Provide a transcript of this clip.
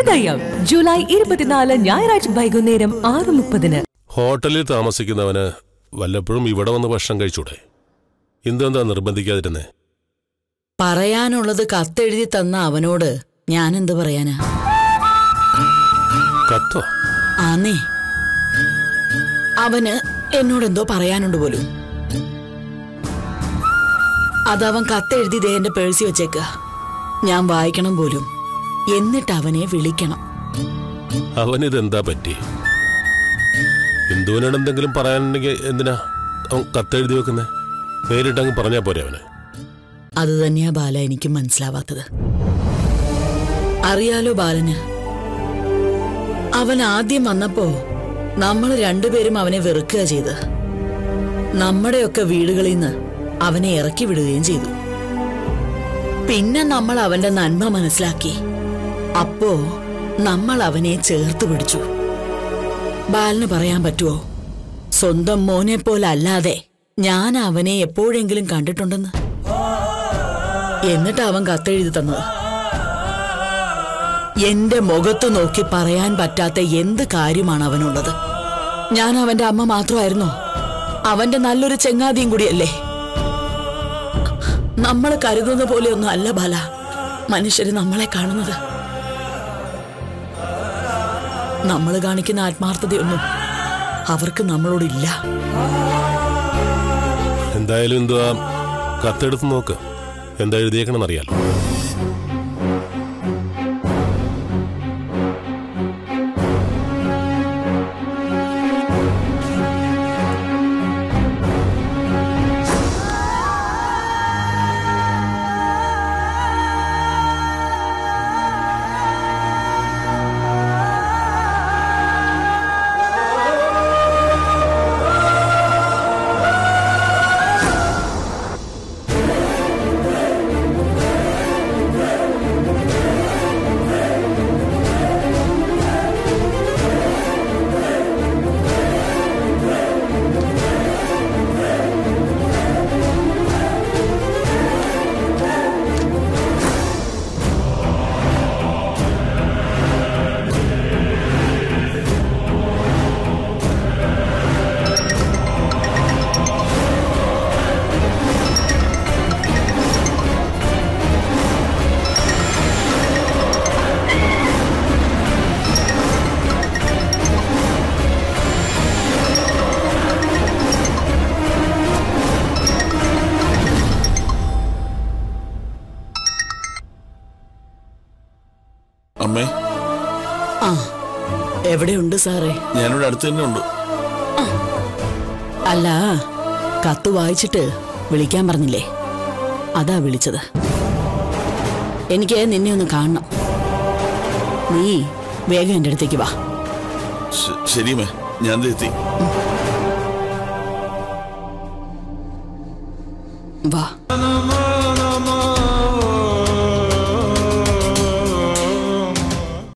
ഹൃദയം ജൂലൈ ഇരുപത്തിനാല് ഞായറാഴ്ച വൈകുന്നേരം ആറ് മുപ്പതിന് ഹോട്ടലിൽ താമസിക്കുന്നവന് വല്ലപ്പോഴും ഇവിടെ വന്ന് ഭക്ഷണം കഴിച്ചൂടെ എന്തെന്താ നിർബന്ധിക്കാതിരുന്നേ പറയാനുള്ളത് കത്തെഴുതി തന്ന അവനോട് ഞാൻ എന്ത് പറയാനാ കത്തോ ആന്നേ അവന് എന്നോടെന്തോ പറയാനുണ്ട് പോലും അതവൻ കത്തെഴുതി ദേ എന്റെ പേഴ്സി വെച്ചേക്ക ഞാൻ വായിക്കണം പോലും എന്നിട്ട് അവനെ വിളിക്കണം അവനിതെന്താ പറ്റി എന്തുവിനോട് എന്തെങ്കിലും പറയാനുണ്ടെങ്കിൽ എന്തിനാ അവൻ കത്തെഴുതി വെക്കുന്നേ നേരിട്ടങ്ങ് പറഞ്ഞാ പോരെ അവന് അത് തന്നെയാ ബാല എനിക്കും മനസ്സിലാവാത്തത് അറിയാലോ ബാലന് അവൻ ആദ്യം വന്നപ്പോ നമ്മൾ രണ്ടുപേരും അവനെ വെറുക്കുക ചെയ്ത് നമ്മുടെയൊക്കെ വീടുകളിൽ നിന്ന് അവനെ ഇറക്കി വിടുകയും ചെയ്തു പിന്നെ നമ്മൾ അവന്റെ നന്മ മനസ്സിലാക്കി അപ്പോ നമ്മൾ അവനെ ചേർത്ത് പിടിച്ചു ബാലന് പറയാൻ പറ്റുമോ സ്വന്തം മോനെ പോലെ അല്ലാതെ ഞാൻ അവനെ എപ്പോഴെങ്കിലും കണ്ടിട്ടുണ്ടെന്ന് എന്നിട്ട് അവൻ കത്തെഴുതി തന്നത് എന്റെ മുഖത്ത് നോക്കി പറയാൻ പറ്റാത്ത എന്ത് കാര്യമാണ് അവനുള്ളത് ഞാൻ അവന്റെ അമ്മ മാത്രമായിരുന്നോ അവന്റെ നല്ലൊരു ചെങ്ങാതിയും കൂടിയല്ലേ നമ്മൾ കരുതുന്ന പോലെയൊന്നും അല്ല ബാല മനുഷ്യര് നമ്മളെ കാണുന്നത് നമ്മൾ കാണിക്കുന്ന ആത്മാർത്ഥതയൊന്നും അവർക്ക് നമ്മളോടില്ല എന്തായാലും എന്തുവാ കത്തെടുത്ത് നോക്ക് എന്താ എഴുതിയേക്കണമെന്ന് അറിയാലോ അമ്മേ ആ എവിടെയുണ്ട് സാറേ ഞാനിവിടെ അടുത്ത് തന്നെ ഉണ്ട് അല്ല കത്ത് വായിച്ചിട്ട് വിളിക്കാൻ പറഞ്ഞില്ലേ അതാ വിളിച്ചത് എനിക്ക് നിന്നെ ഒന്ന് കാണണം നീ വേഗം എൻ്റെ അടുത്തേക്ക് വാ ശ- ശരി മേ ഞാൻ ദേ എത്തി വാ